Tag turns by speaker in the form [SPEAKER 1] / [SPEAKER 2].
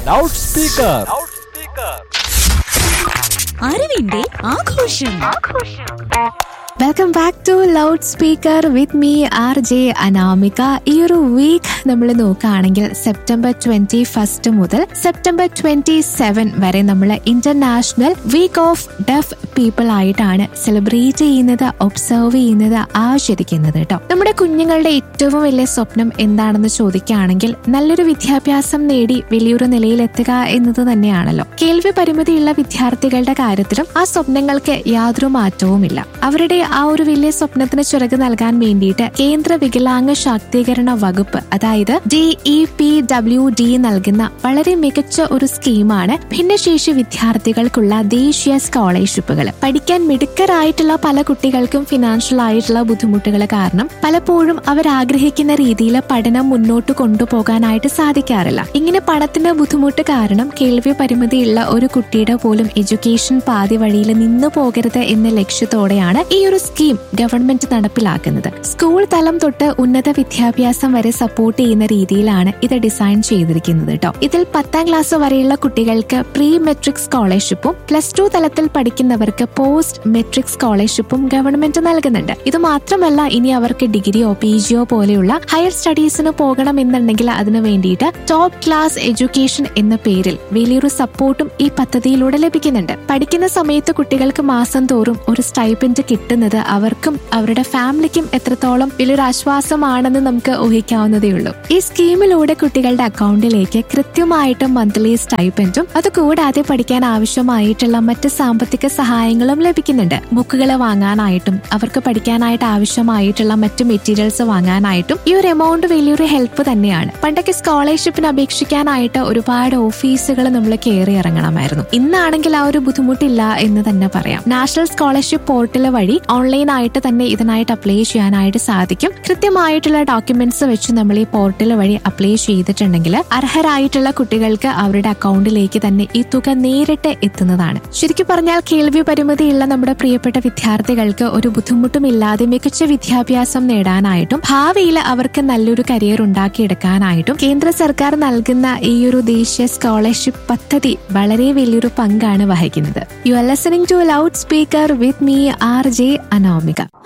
[SPEAKER 1] loud loudspeaker
[SPEAKER 2] അറിവിന്റെ ആഘോഷം
[SPEAKER 3] welcome back to loudspeaker with me R J Anamika ഈ ഒരു വീക്ക് നമ്മൾ നോക്കുകയാണെങ്കിൽ സെപ്റ്റംബർ ട്വന്റി ഫസ്റ്റ് മുതൽ സെപ്റ്റംബർ ട്വന്റി സെവൻ വരെ നമ്മൾ international week of deaf people ആയിട്ടാണ് സെലിബ്രേറ്റ് ചെയ്യുന്നത് ഒബ്സർവ് ചെയ്യുന്നത് ആചരിക്കുന്നത് കേട്ടോ നമ്മുടെ കുഞ്ഞുങ്ങളുടെ ഏറ്റവും വലിയ സ്വപ്നം എന്താണെന്ന് ചോദിക്കുകയാണെങ്കിൽ നല്ലൊരു വിദ്യാഭ്യാസം നേടി വലിയൊരു നിലയിലെത്തുക എന്നത് തന്നെയാണല്ലോ കേൾവി പരിമിതിയുള്ള വിദ്യാർത്ഥികളുടെ കാര്യത്തിലും ആ സ്വപ്നങ്ങൾക്ക് യാതൊരു മാറ്റവുമില്ല അവരുടെ ആ ഒരു വലിയ സ്വപ്നത്തിന് ചിറക് നൽകാൻ വേണ്ടിയിട്ട് കേന്ദ്ര വികലാംഗ ശാക്തീകരണ വകുപ്പ് അതായത് D E P W D നൽകുന്ന വളരെ മികച്ച ഒരു സ്കീമാണ് ഭിന്നശേഷി വിദ്യാർത്ഥികൾക്കുള്ള ദേശീയ സ്കോളർഷിപ്പുകൾ പഠിക്കാൻ മിടുക്കരായിട്ടുള്ള പല കുട്ടികൾക്കും ഫിനാൻഷ്യൽ ആയിട്ടുള്ള ബുദ്ധിമുട്ടുകൾ കാരണം പലപ്പോഴും അവർ ആഗ്രഹിക്കുന്ന രീതിയിൽ പഠനം മുന്നോട്ട് കൊണ്ടുപോകാനായിട്ട് സാധിക്കാറില്ല ഇങ്ങനെ പണത്തിന്റെ ബുദ്ധിമുട്ട് കാരണം കേൾവി പരിമിതിയുള്ള ഒരു കുട്ടിയുടെ പോലും എഡ്യൂക്കേഷൻ പാതി വഴിയിൽ നിന്നു പോകരുത് എന്ന ലക്ഷ്യത്തോടെയാണ് ഈ ഒരു സ്കീം ഗവൺമെന്റ് നടപ്പിലാക്കുന്നത് സ്കൂൾ തലം തൊട്ട് ഉന്നത വിദ്യാഭ്യാസം വരെ സപ്പോർട്ട് ചെയ്യുന്ന രീതിയിലാണ് ഇത് ഡിസൈൻ ചെയ്തിരിക്കുന്നത് കേട്ടോ ഇതിൽ പത്താം ക്ലാസ് വരെയുള്ള കുട്ടികൾക്ക് പ്രീ മെട്രിക് സ്കോളർഷിപ്പും പ്ലസ് ടു തലത്തിൽ പഠിക്കുന്നവർക്ക് പോസ്റ്റ് മെട്രിക് സ്കോളർഷിപ്പും ഗവൺമെന്റ് നൽകുന്നുണ്ട് ഇത് മാത്രമല്ല ഇനി അവർക്ക് ഡിഗ്രിയോ പി ജിയോ പോലെയുള്ള ഹയർ സ്റ്റഡീസിന് പോകണമെന്നുണ്ടെങ്കിൽ അതിനു വേണ്ടിയിട്ട് ടോപ്പ് ക്ലാസ് എഡ്യൂക്കേഷൻ എന്ന പേരിൽ വലിയൊരു സപ്പോർട്ടും ഈ പദ്ധതിയിലൂടെ ലഭിക്കുന്നുണ്ട് പഠിക്കുന്ന സമയത്ത് കുട്ടികൾക്ക് മാസം തോറും ഒരു സ്റ്റൈപ്പൻഡ് കിട്ടുന്നത് അവർക്കും അവരുടെ ഫാമിലിക്കും എത്രത്തോളം വലിയൊരു ആശ്വാസമാണെന്ന് നമുക്ക് ഊഹിക്കാവുന്നതേ ഉള്ളൂ ഈ സ്കീമിലൂടെ കുട്ടികളുടെ അക്കൗണ്ടിലേക്ക് കൃത്യമായിട്ട് മന്ത്ലി സ്റ്റൈപ്പൻഡും അതുകൂടാതെ പഠിക്കാൻ ആവശ്യമായിട്ടുള്ള മറ്റ് സാമ്പത്തിക സഹായങ്ങളും ലഭിക്കുന്നുണ്ട് ബുക്കുകൾ വാങ്ങാനായിട്ടും അവർക്ക് പഠിക്കാനായിട്ട് ആവശ്യമായിട്ടുള്ള മറ്റ് മെറ്റീരിയൽസ് വാങ്ങാനായിട്ടും ഈ ഒരു എമൗണ്ട് വലിയൊരു ഹെൽപ്പ് തന്നെയാണ് പണ്ടൊക്കെ സ്കോളർഷിപ്പിന് അപേക്ഷിക്കാനായിട്ട് ഒരുപാട് ഓഫീസുകൾ നമ്മൾ കയറി ഇറങ്ങണമായിരുന്നു ഇന്നാണെങ്കിൽ ആ ഒരു ബുദ്ധിമുട്ടില്ല എന്ന് തന്നെ പറയാം നാഷണൽ സ്കോളർഷിപ്പ് പോർട്ടൽ വഴി ഓൺലൈനായിട്ട് തന്നെ ഇതിനായിട്ട് അപ്ലൈ ചെയ്യാനായിട്ട് സാധിക്കും കൃത്യമായിട്ടുള്ള ഡോക്യുമെന്റ്സ് വെച്ച് നമ്മൾ ഈ പോർട്ടൽ വഴി അപ്ലൈ ചെയ്തിട്ടുണ്ടെങ്കിൽ അർഹരായിട്ടുള്ള കുട്ടികൾക്ക് അവരുടെ അക്കൗണ്ടിലേക്ക് തന്നെ ഈ തുക നേരിട്ട് എത്തുന്നതാണ് ശരിക്കും പറഞ്ഞാൽ കേൾവി പരിമിതിയുള്ള നമ്മുടെ പ്രിയപ്പെട്ട വിദ്യാർത്ഥികൾക്ക് ഒരു ബുദ്ധിമുട്ടുമില്ലാതെ മികച്ച വിദ്യാഭ്യാസം നേടാനായിട്ടും ഭാവിയിൽ അവർക്ക് നല്ലൊരു കരിയർ ഉണ്ടാക്കിയെടുക്കാനായിട്ടും കേന്ദ്ര സർക്കാർ നൽകുന്ന ഈ ഒരു ദേശീയ സ്കോളർഷിപ്പ് പദ്ധതി വളരെ വലിയൊരു പങ്കാണ് വഹിക്കുന്നത് you are listening to loudspeaker with me R J Anomika